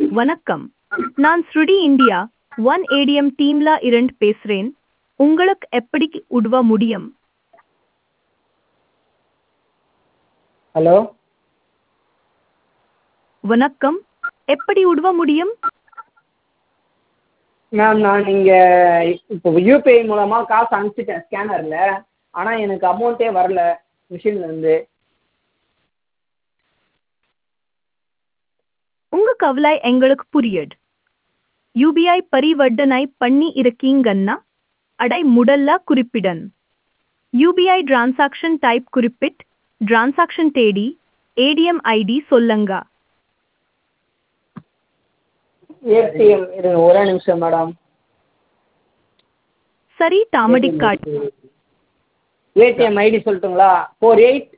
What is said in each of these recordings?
வணக்கம் நான் ஸ்ருடி இந்தியா ஒன் ஏடிஎம் டீம்ல இருந்து பேசுறேன் உங்களுக்கு எப்படி உதவ முடியும் ஹலோ வணக்கம் எப்படி உதவ முடியும் மேம் நான் இங்கே இப்போ யூபிஐ மூலமாக காசு அனுப்பிச்சிட்டேன் ஸ்கேனரில் ஆனால் எனக்கு அமௌண்ட்டே வரல மிஷின்லேருந்து உங்க கவலை எங்களுக்கு புரியுது யூபிஐ பரிவர்த்தனை பண்ணி இருக்கீங்கன்னா அடை முதல்ல குறிப்பிடன் யூபிஐ டிரான்சாக்ஷன் டைப் குறிப்பிட் டிரான்சாக்ஷன் தேடி ஏடிஎம் ஐடி சொல்லுங்க ஏடிஎம் இருங்க ஒரே நிமிஷம் மேடம் சரி தாமடி காட் ஏடிஎம் ஐடி சொல்லட்டுங்களா ஃபோர் எயிட்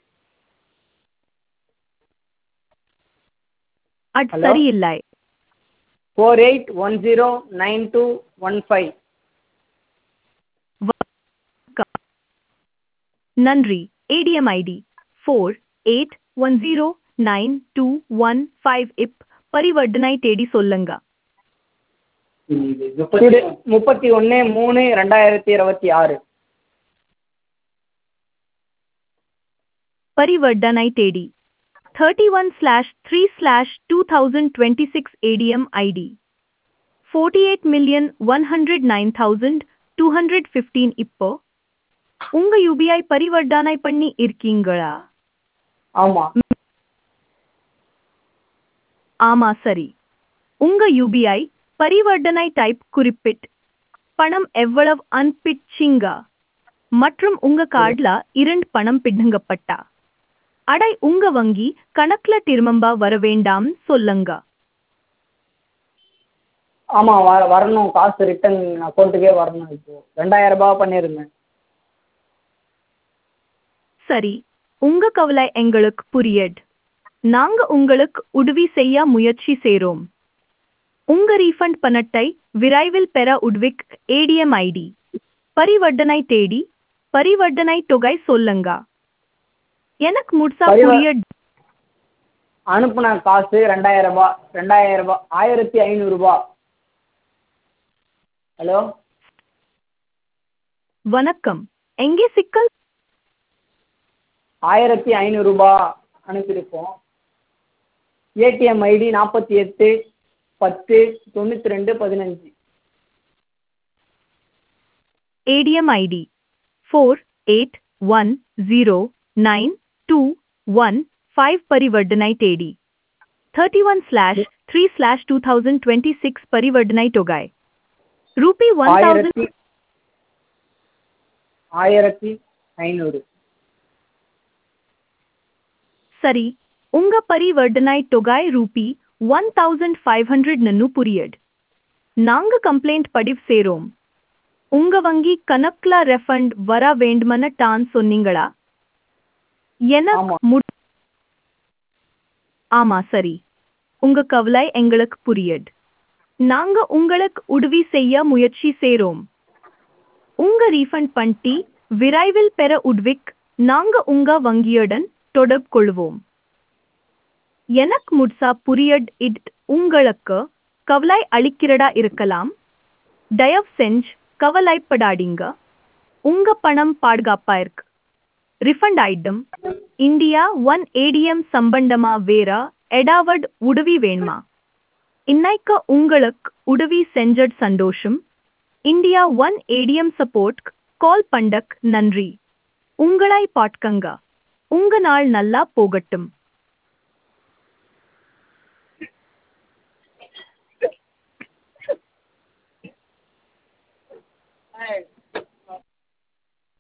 அது Hello? சரியில்லை four eight one zero nine two one five நன்றி ATM ID four eight one zero nine two one five இப் பரிவர்த்தனை தேடி சொல்லுங்க முப்பத்தி ஒன்று மூணு ரெண்டாயிரத்தி இருபத்தி ஆறு பரிவர்த்தனை தேடி thirty one slash three slash two thousand twenty six ATM ID forty eight million one hundred nine thousand two hundred fifteen இப்போ உங்க யூபிஐ பரிவர்த்தனை பண்ணி இருக்கீங்களா ஆமாம் ஆமா சரி உங்க யூபிஐ பரிவர்த்தனை டைப் குறிப்பிட் பணம் எவ்வளவு அனுப்பிச்சிங்க மற்றும் உங்க கார்டுல இரண்டு பணம் பிடுங்கப்பட்டா அடை உங்க வங்கி கணக்குல திரும்ப வர வேண்டாம் சொல்லுங்க ஆமாம் வ வரணும் காசு ரிட்டன் அக்கௌண்ட்டுக்கே வரணும் இப்போ ரெண்டாயிரம் ரூபாய் பண்ணியிருந்தேன் சரி உங்க கவலை எங்களுக்கு புரியுது நாங்க உங்களுக்கு உதவி செய்ய முயற்சி செய்றோம் உங்க ரீஃபண்ட் பணத்தை விரைவில் பெற உட்விக் ஏடிஎம் ஐடி பரிவர்த்தனை தேடி பரிவர்த்தனை தொகை சொல்லுங்க எனக்கு முழுசா பரிவ- புரியுது அனுப்புன காசு ரெண்டாயிரம் ரூபாய் ரெண்டாயிரம் ரூபாய் ஆயிரத்தி ஐநூறுரூபா ஹலோ வணக்கம் எங்கே சிக்கல் ஆயிரத்தி ஐநூறுரூபா அனுப்பியிருக்கோம் ஏடிஎம் ஐடி நாற்பத்தி எட்டு பத்து தொண்ணூற்றி ரெண்டு பதினஞ்சு ADM ID 48109215 परिवर्तनाई टेडी 31 slash 3 slash 2026 परिवर्तनाई टोगाय रूपी 1000 ஆயிரத்தி ஆயிரத்தி ஐநூறு சரி உங்க பரிவர்த்தனாய் தொகாய் ரூபி ஒன் தௌசண்ட் ஃபைவ் ஹண்ட்ரட் நன்னு புரியட் நாங்க கம்ப்ளைண்ட் பதிவு சேரோம் உங்க வங்கி கணக்குல ரெஃபண்ட் வர வேண்டுமன டான் சொன்னீங்களா எனக்கு ஆமா. மு ஆமா சரி உங்க கவலை எங்களுக்கு புரியட் நாங்க உங்களுக்கு உதவி செய்ய முயற்சி செய்றோம் உங்க ரீஃபண்ட் பண்ணி விரைவில் பெற உட்விக் நாங்க உங்க வங்கியுடன் தொடர்பு கொள்வோம் எனக்கு முட்சா புரியட் இட் உங்களுக்கு கவலை அளிக்கிறதா இருக்கலாம் தயவு செஞ்சு கவலைப்படாதீங்க உங்க பணம் பாதுகாப்பா இருக்கு ரிஃபண்ட் ஆயிடும் இந்தியா ஒன் ஏடிஎம் சம்பந்தமா வேற எடாவட் உதவி வேணுமா இன்னைக்கு உங்களுக்கு உதவி செஞ்சட் சந்தோஷம் India one ATM support call பண்டக் நன்றி உங்களை பாட்கங்க உங்க நாள் நல்லா போகட்டும்